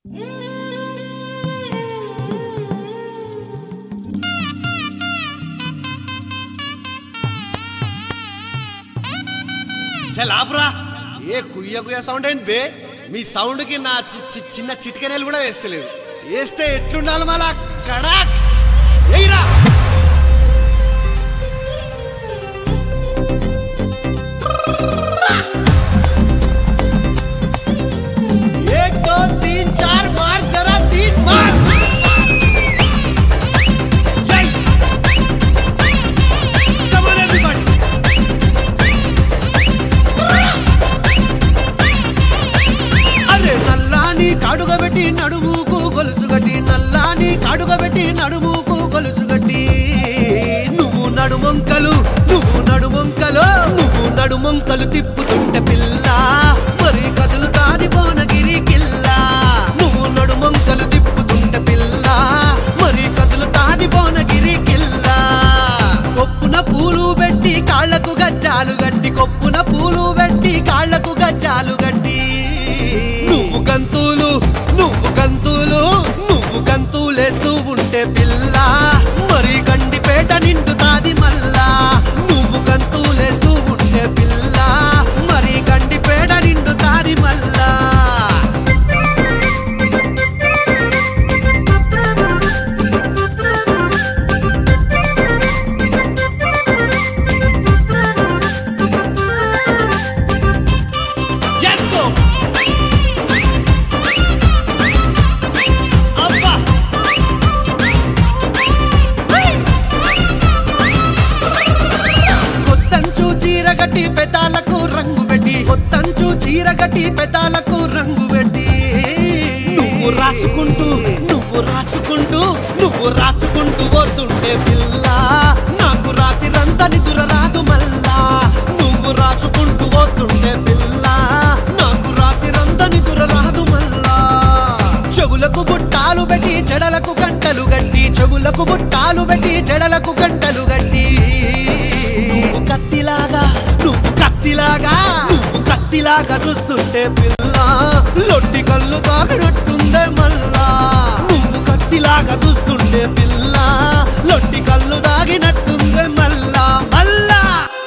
చల్ ఆపురా ఏ కుయ్య కుయ్య సౌండ్ ఏంది బే మీ సౌండ్ కి నా చి- చి- చిన్న చిటికెనలు కూడా వేస్తలేదు వేస్తే ఎట్లుండాలి మళ్ళా కడాక్ ఎయిరా एक दो तीन चार मार जरा तीन मार Yay! Come on everybody! అరే నల్లాని కాడుగబెట్టి నడుముకు గొలుసు గట్టి నల్లాని కాడుగబెట్టి నడుముకు గొలుసు గట్టి నువ్వు నడుమొంకలు నువ్వు నడుమొంకలు నువ్వు నడుమొంకలు తిప్పుతుంటే పిల్ల మరి కదులు తాది భువనగిరి కిల్లా నువ్వు నడుమొంకలు తిప్పుతుంటే పిల్ల మరి కదులు తాది భువనగిరి కిల్లా కొప్పున పూలు పెట్టి కాళ్లకు గజ్జాలు గట్టి కొప్పున పూలు పెట్టి కాళ్లకు గజ్జాలు గట్టి నువ్వు గంతులు నువ్వు గంతులు నువ్వు గంతులేస్తూ ఉంటే పిల్ల మరి గండిపేట నిండుతాది మల్లా నువ్వు గంతులేస్తూ ఉంటే పిల్ల మరి గండిపేట నిండుతాది మల్లా Let's go! అబ్బా కొత్తంచు చీరగట్టి పెదాలకు రంగు పెట్టి కొత్తంచు చీరగట్టి పెదాలకు రంగు పెట్టి నువ్వు రాసుకుంటూ నువ్వు రాసుకుంటూ నువ్వు రాసుకుంటూ పోతుంటే పిల్ల నాకు రాత్రిరంతా నిదుర రాదు మల్లా నువ్వు రాసుకుంటూ పోతుంటే పిల్ల నాకు రాత్రిరంతా నిదుర రాదు మల్లా చెవులకు బుట్టాలు పెట్టి జడలకు గంటలు గట్టి చెవులకు బుట్టాలు పెట్టి జడలకు గంటలు గట్టి నువ్వు కత్తిలాగా నువ్వు కత్తిలాగా నువ్వు కత్తిలాగా చూస్తుంటే పిల్ల లొట్టి కళ్ళు తాగినట్టుందే మల్లా నువ్వు కత్తిలాగా చూస్తుంటే పిల్ల లొట్టి కళ్ళు తాగినట్టుందే మల్లా మల్లా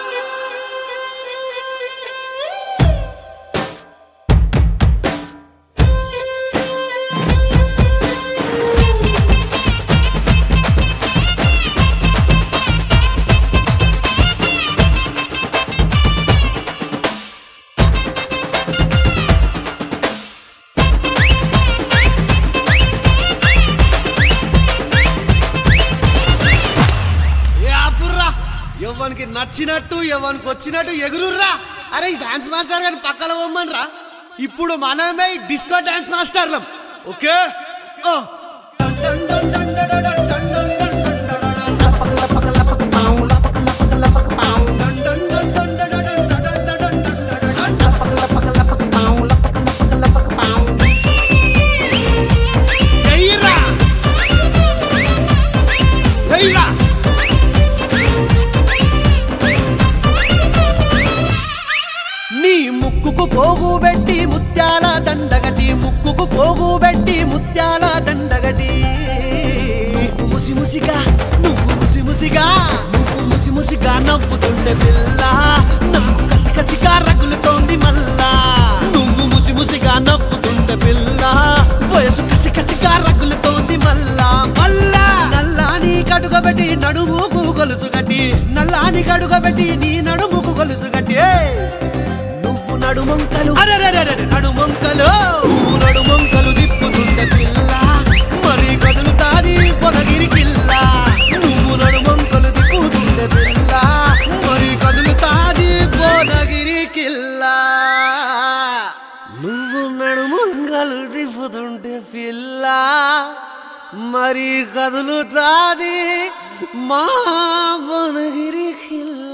ఏ ఆపుర్రా ఎవరికి నచ్చినట్టు ఎవరికి వచ్చినట్టు ఎగురుర్రా అరే ఈ డాన్స్ మాస్టర్ గారిని పక్కన పోమ్మనరా ఇప్పుడు మనమే ఈ డిస్కో డాన్స్ మాస్టర్లం ఓకే ఓ ఎయ్యిర్రా ఎయ్యిర్రా నీ ముక్కుకు పోగు పెట్టి ముత్యాల దండగటి ముక్కుకు పోగు పెట్టి ముత్యాల దండగటి నువ్వు ముసి ముసిగా నువ్వు ముసి ముసిగా నువ్వు ముసి ముసిగా నవ్వుతుండే పిల్ల నాకు కసి కసిగా రగులుతోంది మల్లా నువ్వు ముసి ముసిగా నవ్వుతుండే పిల్ల వయసు కసి కసిగా రగులుతోంది మల్లా మల్లా నల్లాని కడుగబెట్టి నడుముకు గొలుసు గట్టి నల్లాని కడుగబెట్టి నీ నడుముకు గొలుసు గట్టి ఏయ్! నువ్వు నడుమంకలు అరెరెరెరె నడుమంకలు నువ్వు నడుమంకలు తిప్పుతుంటే పిల్ల మరి కదులుతాది పొదగిరి కిల్ల నువ్వు నడుమంకలు తిప్పుతుంటే పిల్ల మరి కదులుతాది పొదగిరి కిల్ల నువ్వు నడుమంకలు తిప్పుతుంటే పిల్ల మరి కదులుతాది మా పొదగిరి కిల్ల